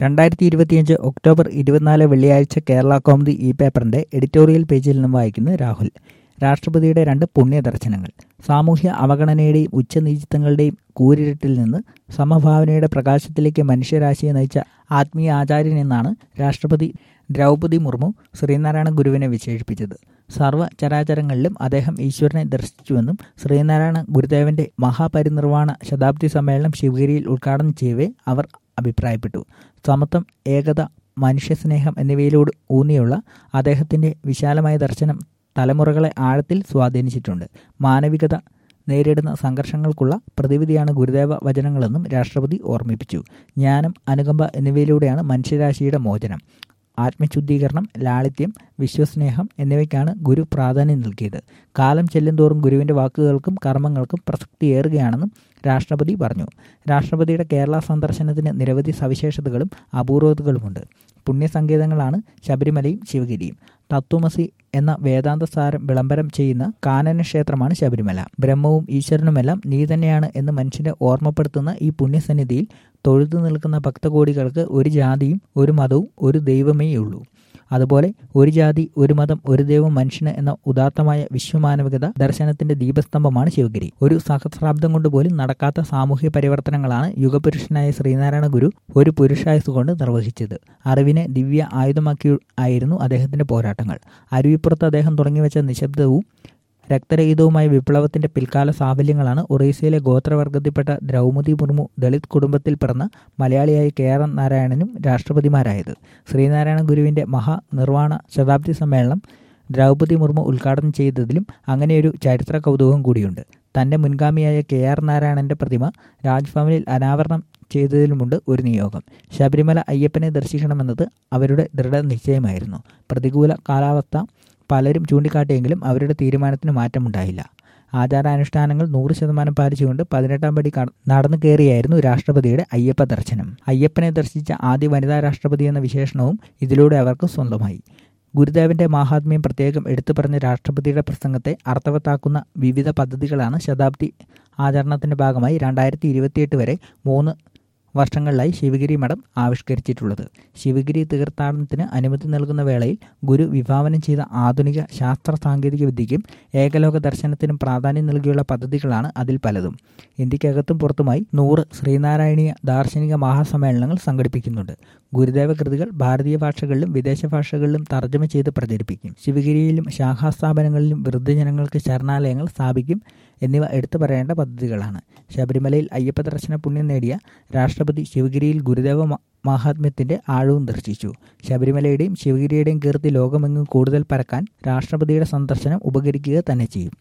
രണ്ടായിരത്തി ഇരുപത്തിയഞ്ച് ഒക്ടോബർ ഇരുപത്തിനാല് വെള്ളിയാഴ്ച കേരള കോമഡി ഇ പേപ്പറിന്റെ എഡിറ്റോറിയൽ പേജിൽ നിന്നും വായിക്കുന്നു രാഹുൽ രാഷ്ട്രപതിയുടെ രണ്ട് പുണ്യദർശനങ്ങൾ സാമൂഹ്യ അവഗണനയുടെയും ഉച്ചനീചിത്വങ്ങളുടെയും കൂരിരുട്ടിൽ നിന്ന് സമഭാവനയുടെ പ്രകാശത്തിലേക്ക് മനുഷ്യരാശിയെ നയിച്ച ആത്മീയ ആചാര്യൻ എന്നാണ് രാഷ്ട്രപതി ദ്രൗപദി മുർമു ശ്രീനാരായണ ഗുരുവിനെ വിശേഷിപ്പിച്ചത് സർവ്വ ചരാചരങ്ങളിലും അദ്ദേഹം ഈശ്വരനെ ദർശിച്ചുവെന്നും ശ്രീനാരായണ ഗുരുദേവന്റെ മഹാപരിനിർവാണ ശതാബ്ദി സമ്മേളനം ശിവഗിരിയിൽ ഉദ്ഘാടനം ചെയ്യവേ അവർ അഭിപ്രായപ്പെട്ടു സമത്വം ഏകത മനുഷ്യസ്നേഹം എന്നിവയിലൂടെ ഊന്നിയുള്ള അദ്ദേഹത്തിന്റെ വിശാലമായ ദർശനം തലമുറകളെ ആഴത്തിൽ സ്വാധീനിച്ചിട്ടുണ്ട് മാനവികത നേരിടുന്ന സംഘർഷങ്ങൾക്കുള്ള പ്രതിവിധിയാണ് ഗുരുദേവ വചനങ്ങളെന്നും രാഷ്ട്രപതി ഓർമ്മിപ്പിച്ചു ജ്ഞാനം അനുകമ്പ എന്നിവയിലൂടെയാണ് മനുഷ്യരാശിയുടെ മോചനം ആത്മശുദ്ധീകരണം ലാളിത്യം വിശ്വസ്നേഹം എന്നിവയ്ക്കാണ് ഗുരു പ്രാധാന്യം നൽകിയത് കാലം ചെല്ലുന്തോറും ഗുരുവിൻ്റെ വാക്കുകൾക്കും കർമ്മങ്ങൾക്കും പ്രസക്തിയേറുകയാണെന്നും രാഷ്ട്രപതി പറഞ്ഞു രാഷ്ട്രപതിയുടെ കേരള സന്ദർശനത്തിന് നിരവധി സവിശേഷതകളും അപൂർവതകളുമുണ്ട് പുണ്യസങ്കേതങ്ങളാണ് ശബരിമലയും ശിവഗിരിയും തത്വമസി എന്ന വേദാന്ത സാരം വിളംബരം ചെയ്യുന്ന കാനന ക്ഷേത്രമാണ് ശബരിമല ബ്രഹ്മവും ഈശ്വരനുമെല്ലാം നീ തന്നെയാണ് എന്ന് മനുഷ്യനെ ഓർമ്മപ്പെടുത്തുന്ന ഈ പുണ്യസന്നിധിയിൽ തൊഴുതു നിൽക്കുന്ന ഭക്തകോടികൾക്ക് ഒരു ജാതിയും ഒരു മതവും ഒരു ദൈവമേയുള്ളൂ അതുപോലെ ഒരു ജാതി ഒരു മതം ഒരു ദൈവം മനുഷ്യന് എന്ന ഉദാത്തമായ വിശ്വമാനവികത ദർശനത്തിന്റെ ദീപസ്തംഭമാണ് ശിവഗിരി ഒരു സഹസ്രാബ്ദം കൊണ്ട് പോലും നടക്കാത്ത സാമൂഹ്യ പരിവർത്തനങ്ങളാണ് യുഗപുരുഷനായ ശ്രീനാരായണ ഗുരു ഒരു പുരുഷായുസ് കൊണ്ട് നിർവഹിച്ചത് അറിവിനെ ദിവ്യ ആയുധമാക്കി ആയിരുന്നു അദ്ദേഹത്തിന്റെ പോരാട്ടങ്ങൾ അരുവിപ്പുറത്ത് അദ്ദേഹം തുടങ്ങിവെച്ച നിശബ്ദവും രക്തരഹിതവുമായ വിപ്ലവത്തിന്റെ പിൽക്കാല സാഫല്യങ്ങളാണ് ഒറീസയിലെ ഗോത്രവർഗത്തിൽപ്പെട്ട ദ്രൗപദി മുർമു ദളിത് കുടുംബത്തിൽ പിറന്ന മലയാളിയായ കെ ആർ നാരായണനും രാഷ്ട്രപതിമാരായത് ശ്രീനാരായണ ഗുരുവിന്റെ മഹാനിർവാണ ശതാബ്ദി സമ്മേളനം ദ്രൗപദി മുർമു ഉദ്ഘാടനം ചെയ്തതിലും അങ്ങനെയൊരു ചരിത്ര കൗതുകം കൂടിയുണ്ട് തന്റെ മുൻഗാമിയായ കെ ആർ നാരായണന്റെ പ്രതിമ രാജ്ഭവനിൽ അനാവരണം ചെയ്തതിലുമുണ്ട് ഒരു നിയോഗം ശബരിമല അയ്യപ്പനെ ദർശിക്കണമെന്നത് അവരുടെ ദൃഢനിശ്ചയമായിരുന്നു പ്രതികൂല കാലാവസ്ഥ പലരും ചൂണ്ടിക്കാട്ടിയെങ്കിലും അവരുടെ തീരുമാനത്തിന് മാറ്റമുണ്ടായില്ല ആചാരാനുഷ്ഠാനങ്ങൾ നൂറ് ശതമാനം പാലിച്ചുകൊണ്ട് പതിനെട്ടാം പടി നടന്നു കയറിയായിരുന്നു രാഷ്ട്രപതിയുടെ അയ്യപ്പ ദർശനം അയ്യപ്പനെ ദർശിച്ച ആദ്യ വനിതാ രാഷ്ട്രപതി എന്ന വിശേഷണവും ഇതിലൂടെ അവർക്ക് സ്വന്തമായി ഗുരുദേവന്റെ മാഹാത്മ്യം പ്രത്യേകം എടുത്തു പറഞ്ഞ രാഷ്ട്രപതിയുടെ പ്രസംഗത്തെ അർത്ഥവത്താക്കുന്ന വിവിധ പദ്ധതികളാണ് ശതാബ്ദി ആചരണത്തിന്റെ ഭാഗമായി രണ്ടായിരത്തി ഇരുപത്തിയെട്ട് വരെ മൂന്ന് വർഷങ്ങളിലായി ശിവഗിരി മഠം ആവിഷ്കരിച്ചിട്ടുള്ളത് ശിവഗിരി തീർത്ഥാടനത്തിന് അനുമതി നൽകുന്ന വേളയിൽ ഗുരു വിഭാവനം ചെയ്ത ആധുനിക ശാസ്ത്ര സാങ്കേതിക വിദ്യയ്ക്കും ഏകലോക ദർശനത്തിനും പ്രാധാന്യം നൽകിയുള്ള പദ്ധതികളാണ് അതിൽ പലതും ഇന്ത്യക്കകത്തും പുറത്തുമായി നൂറ് ശ്രീനാരായണീയ ദാർശനിക മഹാസമ്മേളനങ്ങൾ സംഘടിപ്പിക്കുന്നുണ്ട് ഗുരുദേവ കൃതികൾ ഭാരതീയ ഭാഷകളിലും വിദേശ ഭാഷകളിലും തർജ്ജമ ചെയ്ത് പ്രചരിപ്പിക്കും ശിവഗിരിയിലും ശാഖാസ്ഥാപനങ്ങളിലും വൃദ്ധജനങ്ങൾക്ക് ശരണാലയങ്ങൾ സ്ഥാപിക്കും എന്നിവ എടുത്തു പറയേണ്ട പദ്ധതികളാണ് ശബരിമലയിൽ അയ്യപ്പ ദർശന പുണ്യം നേടിയ രാഷ്ട്രപതി ശിവഗിരിയിൽ ഗുരുദേവ മഹാത്മ്യത്തിന്റെ ആഴവും ദർശിച്ചു ശബരിമലയുടെയും ശിവഗിരിയുടെയും കീർത്തി ലോകമെങ്ങും കൂടുതൽ പരക്കാൻ രാഷ്ട്രപതിയുടെ സന്ദർശനം ഉപകരിക്കുക തന്നെ ചെയ്യും